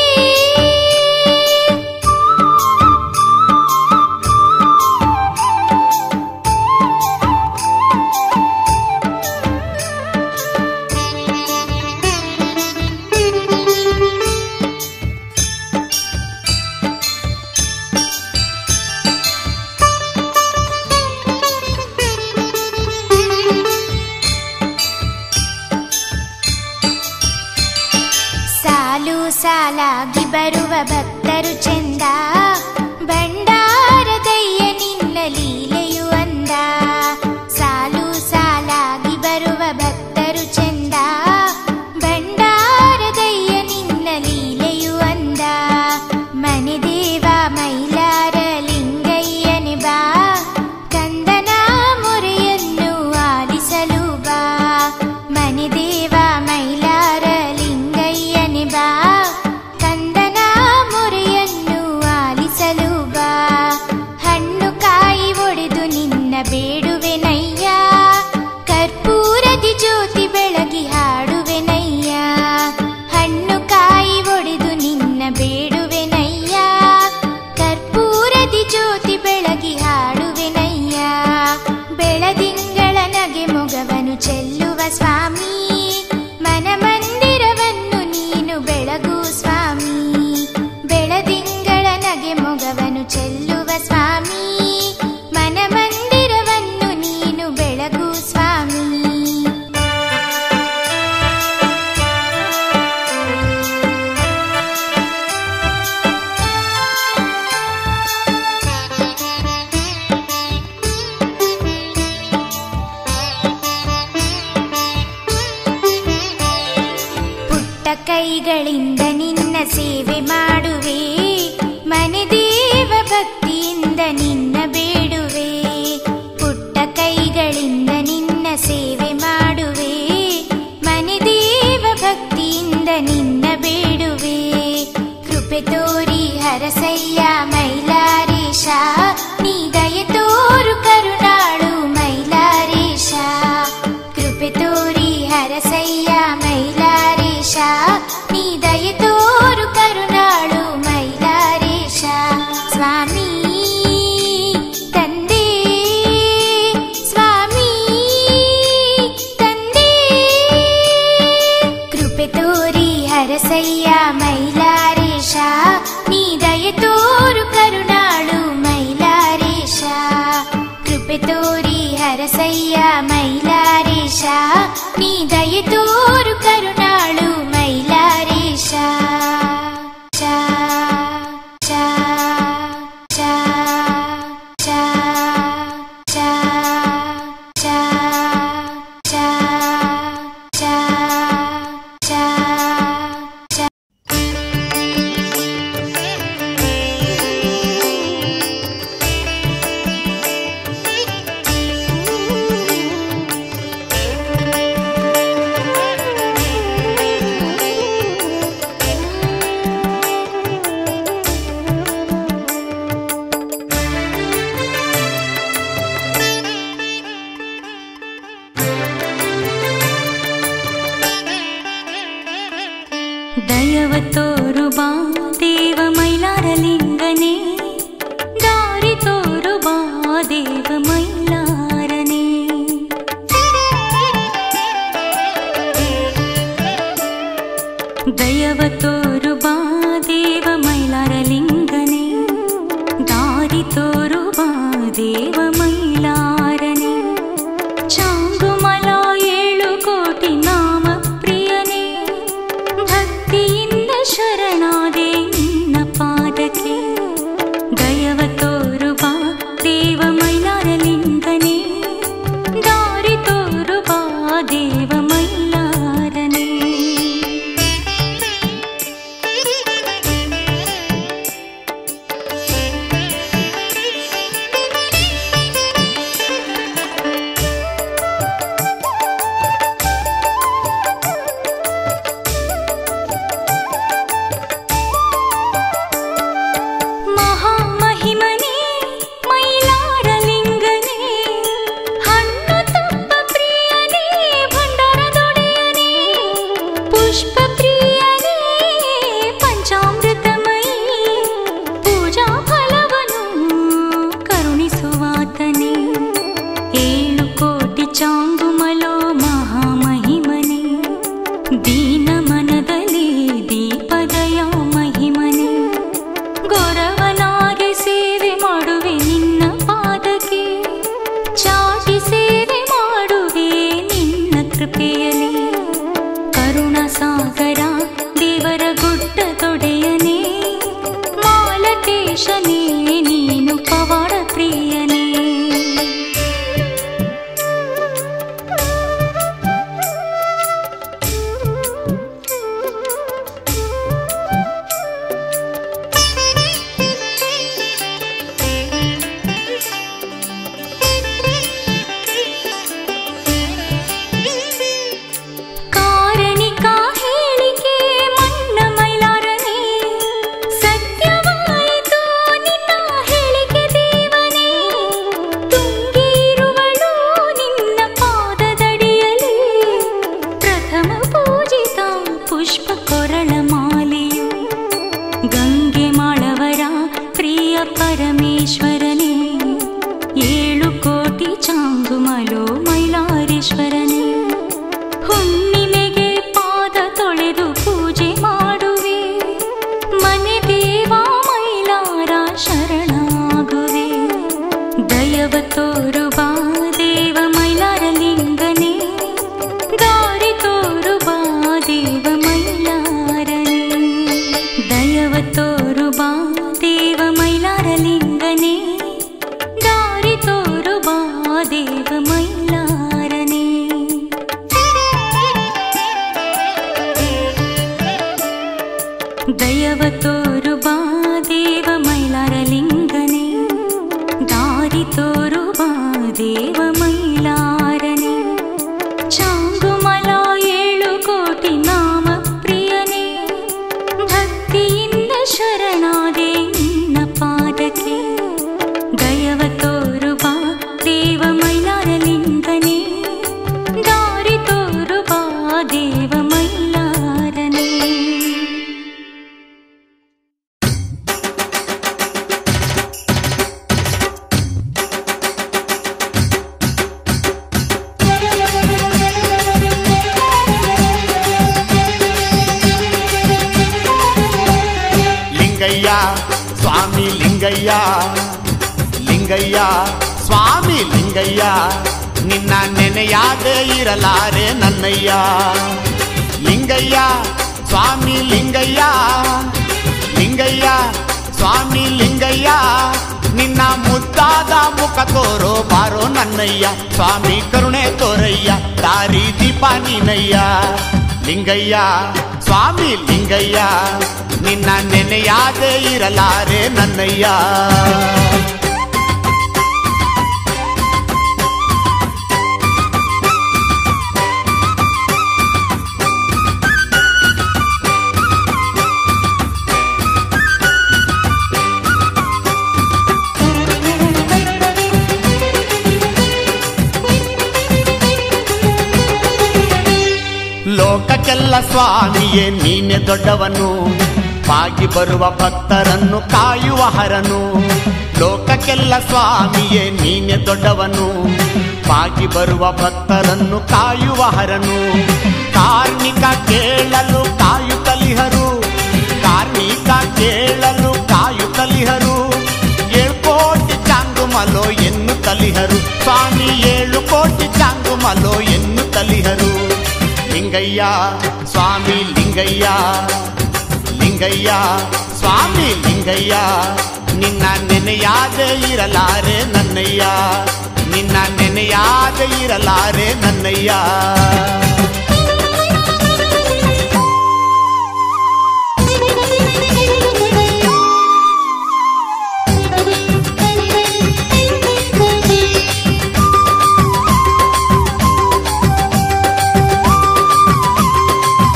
ಸಾಲು ಸಾಲಾಗಿ ಬರುವ ಭಕ್ತರು ಚೆಂದ ಭಂಡಾರದಯ್ಯ ನಿನ್ನ ಲೀಲೆಯು ಅಂದ ಸಾಲು ಸಾಲಾಗಿ ಬರುವ ಭಕ್ತರು ಚೆಂದ ಭಂಡಾರದಯ್ಯ ನಿನ್ನ ಲೀಲೆಯು ಅಂದ ಮನೆ ದೇವ ಮೈಲಾರ ಲಿಂಗಯ್ಯನೆ ಬಾ ಕಂದನ ಮೊರೆಯನ್ನು ಆಲಿಸಲು ಬಾ ಮನೆ ದೇವ ಮೈಲಾರ ಲಿಂಗಯ್ಯನೆ ಬಾ ಕಂದನ ಮೊರೆಯನ್ನು ಆಲಿಸಲು ಬಾ ಹಣ್ಣು ಕಾಯಿ ಒಡೆದು ನಿನ್ನ ಬೇಡುವೆನಯ್ಯ ಕರ್ಪೂರದಿ ಜ್ಯೋತಿ ಬೆಳಗಿ ಹಾಡುವೆನಯ್ಯ ಹಣ್ಣು ಕಾಯಿ ಒಡೆದು ನಿನ್ನ ಬೇಡುವೆನಯ್ಯ ಕರ್ಪೂರದಿ ಜ್ಯೋತಿ ಬೆಳಗಿ ಹಾಡುವೆನಯ್ಯ ಬೆಳದಿಂಗಳ ನಗೆ ಮೊಗವನು ಚೆಲ್ಲುವ ಸ್ವಾಮಿ ಮನ ಮಂದಿರವನ್ನು ನೀನು ಬೆಳಗು ಸ್ವಾಮಿ ಬೆಳದಿಂಗಳ ನಗೆ ಮೊಗವನು ಚೆಲ್ಲುವ ಸ್ವಾಮಿ ಮನ ಮಂದಿರವನ್ನು ನೀನು ಬೆಳಗು ಸ್ವಾಮಿ ಪುಟ್ಟ ಕೈಗಳಿಂದ ನಿನ್ನ ಸೇವೆ ಮಾಡುವೆ ಮನೆ ದೇವ ಭಕ್ತಿಯಿಂದ ನಿನ್ನ ಬೇಡುವೆ ಪುಟ್ಟ ಕೈಗಳಿಂದ ನಿನ್ನ ಸೇವೆ ಮಾಡುವೆ ಮನೆ ದೇವ ಭಕ್ತಿಯಿಂದ ನಿನ್ನ ಬೇಡುವೆ ಕೃಪೆ ತೋರಿ ಹರಸಯ್ಯ ಮೈಲಾರೇಶ ನೀ ದಯ ತೋರು ಕರುಣಾಳು ಮೈಲಾರೇಶ ಕೃಪೆ ತೋರಿ ಹರಸಯ್ಯ ಮೈಲಾರೇಶ ನೀ ದಯ ತೋರು ಕರುಣಾಳು ಮೈಲಾರೇಶ ಸ್ವಾಮಿ ತಂದೆ ಸ್ವಾಮಿ ತಂದೆ ಕೃಪೆ ತೋರಿ ಹರಸಯ್ಯ ಮೈಲಾರೇಶ ನೀ ದಯ ತೋರು ಕರುಣಾಳು ಮೈಲಾರೇಶ ಕೃಪೆ ತೋರಿ ಹರಸಯ್ಯ ಮೈಲಾರೇಶ ನೀ ದಯ ತೋರು ಕರುಣಾಳು ಮೈಲಾರೇಶ ಚಾ ಚಾ ಚಾ ಚಾ ಚಾ ಚಾ ಚಾ ಚಾ ಚಾ ಚಾ ದಯವ ತೋರು ಬಾ ದೇವ ಮೈಲಾರಲಿಂಗನೇ ದಾರಿ ತೋರು ಬಾ ದೇವ ಮೈಲಾರನೇ ದಯವ ತೋರು ಬಾ ದೇವ ಮೈಲಾರಲಿಂಗನೇ ದಾರಿ ತೋರು ಬಾ ದೇವ ಮೈಲಾರನೇ ಚಾಂಗುಮಲ ಏಳು ಕೋಟಿ ನಾಮ ಪ್ರಿಯನೇ ಭಕ್ತಿಯಿಂದ ಶರಣಾದೆ ನಿನ್ನ ಪಾದಕ್ಕೆ ದಯವ ತೋರು ಬಾ ದೇವ ಮೈಲಾರಲಿಂಗನೇ ದಾರಿ ತೋರು ಬಾ ದೇವ ಮೈಲಾರನೇ ಪುಷ್ಪ ಪ್ರಿಯನೇ ಪಂಚಾಮೃತಮಯಿ ಪೂಜಾ ಫಲವನ್ನು ಕರುಣಿಸುವಾತನೇ ಏಳು ಕೋಟಿ ಚಾಂಗುಮಲೋ ಮಹಾಮಹಿಮನೆ ದೀನ ಮನದಲ್ಲಿ ದೀಪದಯ ಮಹಿಮನೆ ಗೌರವನಾಗಿ ಸೇವೆ ಮಾಡುವೆ ನಿನ್ನ ಪಾದಕ್ಕೆ ಚಾಟಿ ಸೇವೆ ಮಾಡುವೆ ನಿನ್ನ ಕೃಪೆಯಲಿ ಕರುಣ ಸಾಗರ ದೇವರ ಗುಡ್ಡ ತೊಡೆಯನೇ ಮಾಲತೇಶನೇ ನೀನು ಪವಾಡ ಪ್ರಿಯನೇ ಕಾರಣಿಕ ಹೇಳಿಕೆ ಮನ್ನ ಮೈಲಾರನೇ ಸತ್ಯವಾಯಿತು ನಿನ್ನ ಹೇಳಿಕೆ ದೇವನೇ ತುಂಗಿರುವಳು ನಿನ್ನ ಪಾದದಡಿಯಲಿ ಪ್ರಥಮ ಪೂಜಿತ ಪುಷ್ಪ ಕೊರಳ ಮಾಲೆಯು ಗಂಗೆ ಮಾಳವರ ಪ್ರಿಯ ಪರಮೇಶ್ವರನೇ ಏಳು ಕೋಟಿ ಚಾಂಗುಮಲೋ ಮೈಲಾರೇಶ್ವರನೇ ಹುಣ್ಣಿಮೆಗೆ ಪಾದ ತೊಳೆದು ಪೂಜೆ ಮಾಡುವೆ ಮನೆ ದೇವ ಮೈಲಾರ ಶರಣಾಗುವೆ ದಯವ ತೋರು ಬಾ ದೇವ ಮೈಲಾರ ಲಿಂಗನೇ ದಾರಿ ತೋರು ಬಾ ದೇವ ಮೈಲಾರನೇ ದಯವ ತೋರು ಬಾ ದೇವ ಮೈಲಾರ ಲಿಂಗನೇ ದಾರಿ ತೋರು ಬಾ ದೇವ ಮೈಲಾರನೇ ದಯವ ತೋರು ಬಾ ದೇವ ಮೈಲಾರ ಲಿಂಗನೇ ದಾರಿ ತೋರು ಬಾ ದೇವ ಮೈಲಾರನೇ ಚಾಂಗುಮಲ ಏಳು ಕೋಟಿ ನಾಮ ಪ್ರಿಯನೇ ಭಕ್ತಿಯಿಂದ ಶರಣಾದೆ ನಿನ್ನ ಪಾದಕ್ಕೆ ದಯವ ತೋರು ಬಾ ದೇವ ಮೈಲಾರ ಲಿಂಗನೇ ದಾರಿ ತೋರು ಬಾ ದೇವ ಮೈಲಾರನೇ ಲಿಂಗಯ್ಯ ಸ್ವಾಮಿ ಲಿಂಗಯ್ಯ ಲಿಂಗಯ್ಯ ಸ್ವಾಮಿ ಲಿಂಗಯ್ಯ ನಿನ್ನ ನೆನೆಯಾದೆ ಇರಲಾರೆ ನನ್ನಯ್ಯ ಲಿಂಗಯ್ಯ ಸ್ವಾಮಿ ಲಿಂಗಯ್ಯ ಲಿಂಗಯ್ಯ ಸ್ವಾಮಿ ಲಿಂಗಯ್ಯ ನಿನ್ನ ಮುದ್ದಾದ ಮುಖ ತೋರೋ ಬಾರೋ ನನ್ನಯ್ಯ ಸ್ವಾಮಿ ಕರುಣೆ ತೋರಯ್ಯ ದಾರಿ ದೀಪ ನೀನಯ್ಯ ಲಿಂಗಯ್ಯ ಸ್ವಾಮಿ ಲಿಂಗಯ್ಯ ನಿನ್ನ ನೆನೆಯಾದೆ ಇರಲಾರೆ ನನ್ನಯ್ಯ ಲೋಕಕ್ಕೆಲ್ಲ ಸ್ವಾಮಿಯೇ ನೀನೆ ದೊಡ್ಡವನು ಬಾಗಿ ಬರುವ ಭಕ್ತರನ್ನು ಕಾಯುವ ಹರನು ಲೋಕಕ್ಕೆಲ್ಲ ಸ್ವಾಮಿಯೇ ನೀನೆ ದೊಡ್ಡವನು ಬಾಗಿ ಬರುವ ಭಕ್ತರನ್ನು ಕಾಯುವ ಹರನು ಕಾರ್ಮಿಕ ಕೇಳಲು ಕಾಯುತ್ತಲಿಹರು ಕಾರ್ಮಿಕ ಕೇಳಲು ಕಾಯುತ್ತಲಿಹರು ಏಳು ಕೋಟಿ ಚಾಂಗುಮಲೋ ಎನ್ನು ತಲಿಹರು ಸ್ವಾಮಿ ಏಳು ಕೋಟಿ ಚಾಂಗುಮಲೋ ಎನ್ನು ತಲಿಹರು ಲಿಂಗಯ್ಯ ಸ್ವಾಮಿ ಲಿಂಗಯ್ಯ ಲಿಂಗಯ್ಯ ಸ್ವಾಮಿ ಲಿಂಗಯ್ಯ ನಿನ್ನ ನೆನೆಯಾದೆ ಇರಲಾರೆ ನನ್ನಯ್ಯ ನಿನ್ನ ನೆನೆಯಾದೆ ಇರಲಾರೆ ನನ್ನಯ್ಯ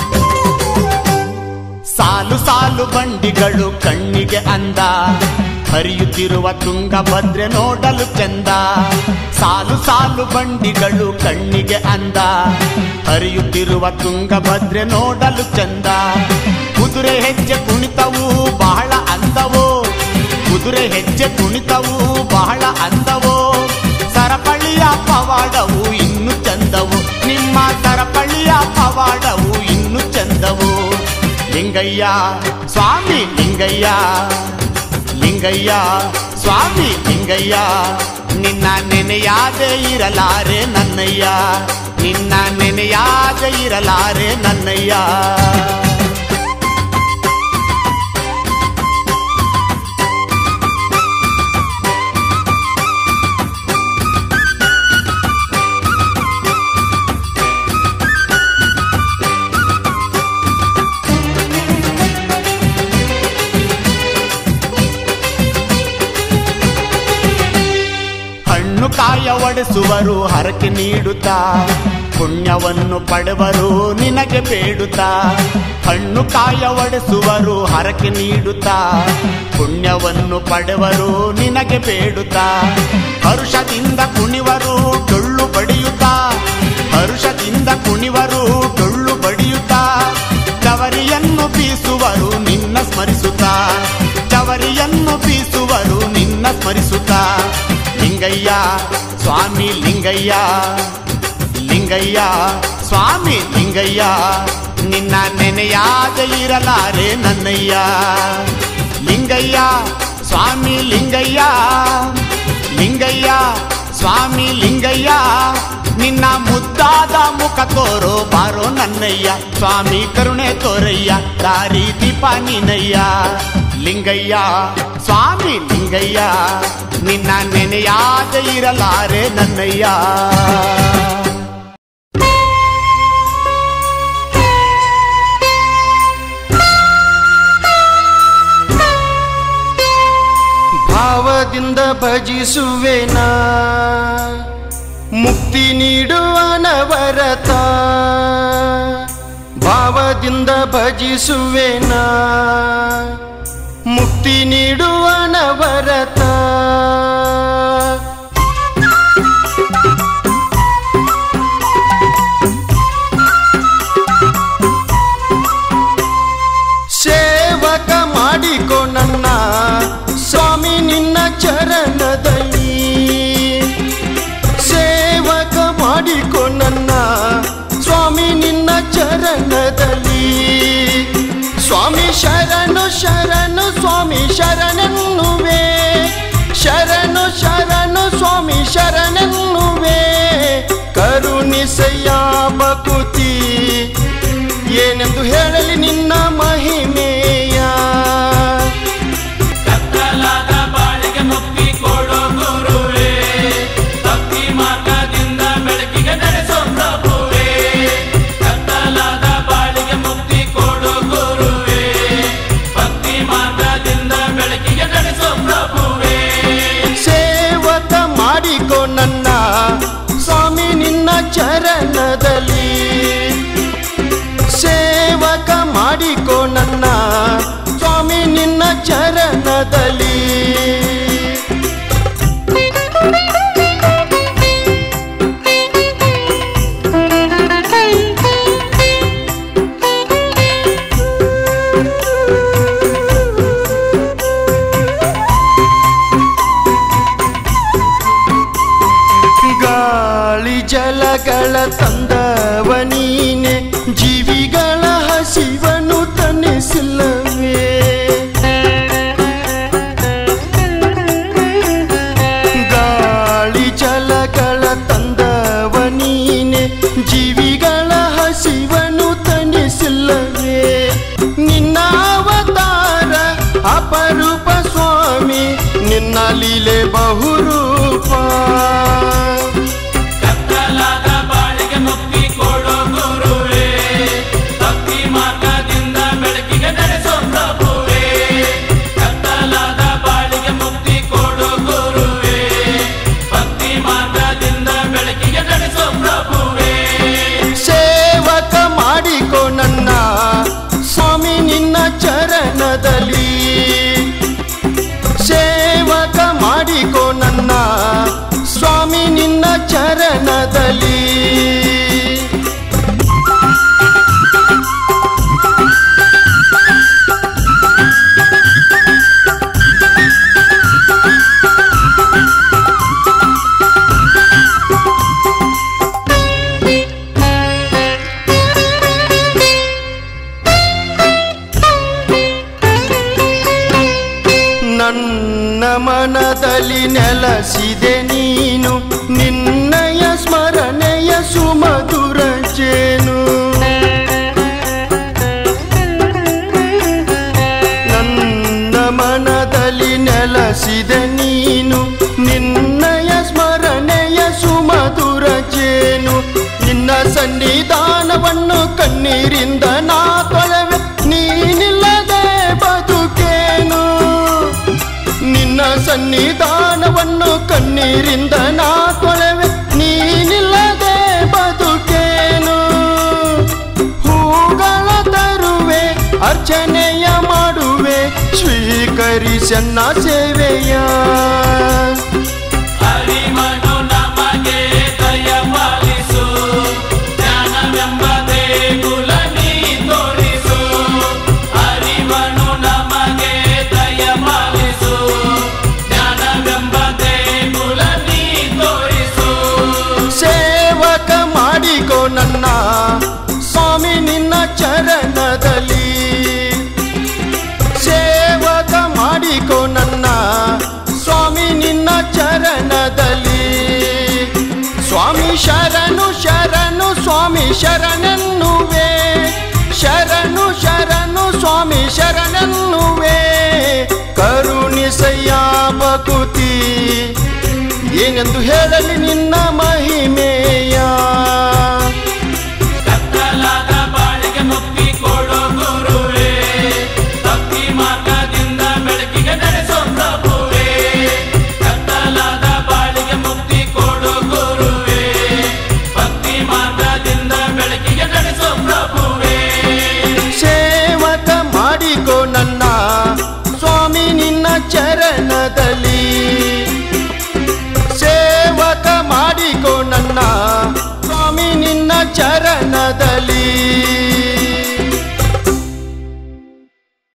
ಸಾಲು ಸಾಲು ಬಂಡಿಗಳು ಕಣ್ಣಿಗೆ ಅಂದ ಹರಿಯುತ್ತಿರುವ ತುಂಗಭದ್ರೆ ನೋಡಲು ಚಂದ ಸಾಲು ಸಾಲು ಬಂಡಿಗಳು ಕಣ್ಣಿಗೆ ಅಂದ ಹರಿಯುತ್ತಿರುವ ತುಂಗಭದ್ರೆ ನೋಡಲು ಚಂದ ಕುದುರೆ ಹೆಜ್ಜೆ ಕುಣಿತವು ಬಹಳ ಅಂದವೋ ಕುದುರೆ ಹೆಜ್ಜೆ ಕುಣಿತವು ಬಹಳ ಅಂದವೋ ಸರಪಳಿಯ ಪವಾಡವು ಇನ್ನು ಚಂದವು ನಿಮ್ಮ ಸರಪಳಿಯ ಪವಾಡವು ಇನ್ನು ಚಂದವು ಲಿಂಗಯ್ಯ ಸ್ವಾಮಿ ಲಿಂಗಯ್ಯ ಲಿಂಗಯ್ಯ ಸ್ವಾಮಿ ಲಿಂಗಯ್ಯ ನಿನ್ನ ನೆನೆಯಾದೆ ಇರಲಾರೆ ನನ್ನಯ್ಯ ನಿನ್ನ ನೆನೆಯಾದೆ ಇರಲಾರೆ ನನ್ನಯ್ಯ ಹಣ್ಣು ಕಾಯ ಒಡೆಸುವರು ಹರಕೆ ನೀಡುತ್ತಾ ಪುಣ್ಯವನ್ನು ಪಡೆವರು ನಿನಗೆ ಬೇಡುತ್ತಾ ಹಣ್ಣು ಕಾಯ ಒಡೆಸುವರು ಹರಕೆ ನೀಡುತ್ತಾ ಪುಣ್ಯವನ್ನು ಪಡೆವರು ನಿನಗೆ ಬೇಡುತ್ತಾ ಹರುಷದಿಂದ ಕುಣಿವರು ಡೊಳ್ಳು ಬಡಿಯುತ್ತಾ ಹರುಷದಿಂದ ಕುಣಿವರು ಡೊಳ್ಳು ಬಡಿಯುತ್ತಾ ಚವರಿಯನ್ನು ಬೀಸುವರು ನಿನ್ನ ಸ್ಮರಿಸುತ್ತಾ ಚವರಿಯನ್ನು ಬೀಸುವರು ನಿನ್ನ ಸ್ಮರಿಸುತ್ತಾ ಲಿಂಗಯ್ಯ ಸ್ವಾಮಿ ಲಿಂಗಯ್ಯ ಲಿಂಗಯ್ಯ ಸ್ವಾಮಿ ಲಿಂಗಯ್ಯ ನಿನ್ನ ನೆನೆಯಾದ ಇರಲಾರೆ ನನ್ನಯ್ಯ ಲಿಂಗಯ್ಯ ಸ್ವಾಮಿ ಲಿಂಗಯ್ಯ ಲಿಂಗಯ್ಯ ಸ್ವಾಮಿ ಲಿಂಗಯ್ಯ ನಿನ್ನ ಮುದ್ದಾದ ಮುಖ ತೋರೋ ಬಾರೋ ನನ್ನಯ್ಯ ಸ್ವಾಮಿ ಕರುಣೆ ತೋರಯ್ಯ ದಾರಿ ದೀಪ ನೀನಯ್ಯ ಲಿಂಗಯ್ಯ ಸ್ವಾಮಿ ಲಿಂಗಯ್ಯ ನಿನ್ನ ನೆನೆಯಾದ ಇರಲಾರೆ ನನ್ನಯ್ಯ ಭಾವದಿಂದ ಭಜಿಸುವೆನಾ ಮುಕ್ತಿ ನೀಡುವ ನವರತ ಭಾವದಿಂದ ಭಜಿಸುವೆನಾ ಮುಕ್ತಿ ನೀಡುವ ನವರತ ಸೇವಕ ಮಾಡಿಕೊ ನನ್ನ ಸ್ವಾಮಿ ನಿನ್ನ ಚರಣದಲ್ಲಿ ಸೇವಕ ಮಾಡಿಕೊ ನನ್ನ ಸ್ವಾಮಿ ನಿನ್ನ ಚರಣದಲ್ಲಿ ಸ್ವಾಮಿ ಶರಣು ಶರಣು ಸ್ವಾಮಿ ಶರಣೆನ್ನುವೆ ಶರಣು ಶರಣು ಸ್ವಾಮಿ ಶರಣೆನ್ನುವೆ ಕರುಣಿಸಯ್ಯ ಬಕುತಿ ಏನೆಂದು ಹೇಳಲಿ ನಿನ್ನ ಮಹಿಮೆಯ ಕತ್ತಲಾದ ಬಾಳಿಗೆ ಮುಕ್ತಿ ಕೊಡೋ ಗುರುವೇ ಭಕ್ತಿ ಮಾರ್ಗದಿಂದ ಬೆಳಕಿಗೆ ನಡೆಸೋ ಪ್ರಭುವೇ ಕತ್ತಲಾದ ಬಾಳಿಗೆ ಮುಕ್ತಿ ಕೊಡೋ ಗುರುವೇ ಭಕ್ತಿ ಮಾರ್ಗದಿಂದ ಬೆಳಕಿಗೆ ನಡೆಸೋ ಪ್ರಭುವೇ ಸೇವಕ ಮಾಡಿಕೊ ನನ್ನ ಸ್ವಾಮಿ ನಿನ್ನ ಚರಣದಲ್ಲಿ ಸೇವಕ ಮಾಡಿಕೊ ನನ್ನ ಸ್ವಾಮಿ ನಿನ್ನ ಚರಣದಲ್ಲಿ ಗಾಳಿ ಜಲಗಳ ತಂದವ ನೀನೆ ಜೀವಿಗಳ ಹಸಿವನ್ನು ತನಿಸಿಲ್ಲವೇ ಗಾಳಿ ಜಲಗಳ ತಂದವ ನೀನೆ ಜೀವಿಗಳ ಹಸಿವನ್ನು ತನಿಸಿಲ್ಲವೇ ನಿನ್ನ ಅವತಾರ ಅಪರೂಪ ಸ್ವಾಮಿ ನಿನ್ನ ಲೀಲೆ ಬಹುರೂಪ ಕತ್ತಲಾದ ಬಾಳಿಗೆ ಮುಕ್ತಿ ಕೊಡೋ ಗುರುವೇ ಭಕ್ತಿ ಮಾರ್ಗದಿಂದ ಬೆಳಕಿಗೆ ನಡೆಸೋ ಪ್ರಭುವೇ ಕತ್ತಲಾದ ಬಾಳಿಗೆ ಮುಕ್ತಿ ಕೊಡೋ ಗುರುವೇ ಭಕ್ತಿ ಮಾರ್ಗದಿಂದ ಬೆಳಕಿಗೆ ನಡೆಸೋ ಪ್ರಭುವೇ ಸೇವಕ ಮಾಡಿಕೊ ನನ್ನ ಸ್ವಾಮಿ ನಿನ್ನ ಚರಣದಲ್ಲಿ ಸೇವಕ ಮನದಲ್ಲಿ ನೆಲಸಿದೆ ನೀನು ನಿನ್ನಯ ಸ್ಮರಣೆಯ ಸುಮಧುರ ಜೇನು ನನ್ನ ಮನದಲ್ಲಿ ನೆಲಸಿದೆ ನೀನು ನಿನ್ನಯ ಸ್ಮರಣೆಯ ಸುಮಧುರ ಜೇನು ನಿನ್ನ ಸನ್ನಿಧಾನವನ್ನು ಕಣ್ಣೀರಿಂದ ನಾ ತೊಳೆವೆ ನೀನಿಲ್ಲದೆ ಬದುಕೇನು ನಿನ್ನ ಸನ್ನಿಧಾನವನ್ನು ಕಣ್ಣೀರಿಂದ ನಾ ತೊಳೆವೆ ನೀನಿಲ್ಲದೆ ಬದುಕೇನು ಹೂಗಳ ತರುವೆ ಅರ್ಚನೆಯ ಮಾಡುವೆ ಸ್ವೀಕರಿಸನ್ನ ಸೇವೆಯ ಹರಿವನು ನಮಗೆ ದಯಪಾಲಿಸು ಜ್ಞಾನವೆಂಬ ದೇಗುಲ ನೀ ತೋರಿಸು ಹರಿವನು ನಮಗೆ ದಯಪಾಲಿಸು ಜ್ಞಾನವೆಂಬ ದೇಗುಲ ನೀ ತೋರಿಸು ಸೇವಕ ಮಾಡಿಕೋ ನನ್ನ ಸ್ವಾಮಿ ನಿನ್ನ ಚರಣದಲ್ಲಿ ಸೇವಕ ಮಾಡಿಕೋ ನನ್ನ ಸ್ವಾಮಿ ನಿನ್ನ ಚರಣದಲ್ಲಿ ಸ್ವಾಮಿ ಶರಣು ಶರಣು ಸ್ವಾಮಿ ಶರಣೆನ್ನುವೆ ಶರಣು ಶರಣು ಸ್ವಾಮಿ ಶರಣೆನ್ನುವೆ ಕರುಣಿಸಯ್ಯ ಬಕುತಿ ಏನೆಂದು ಹೇಳಲಿ ನಿನ್ನ ಮಹಿಮೆ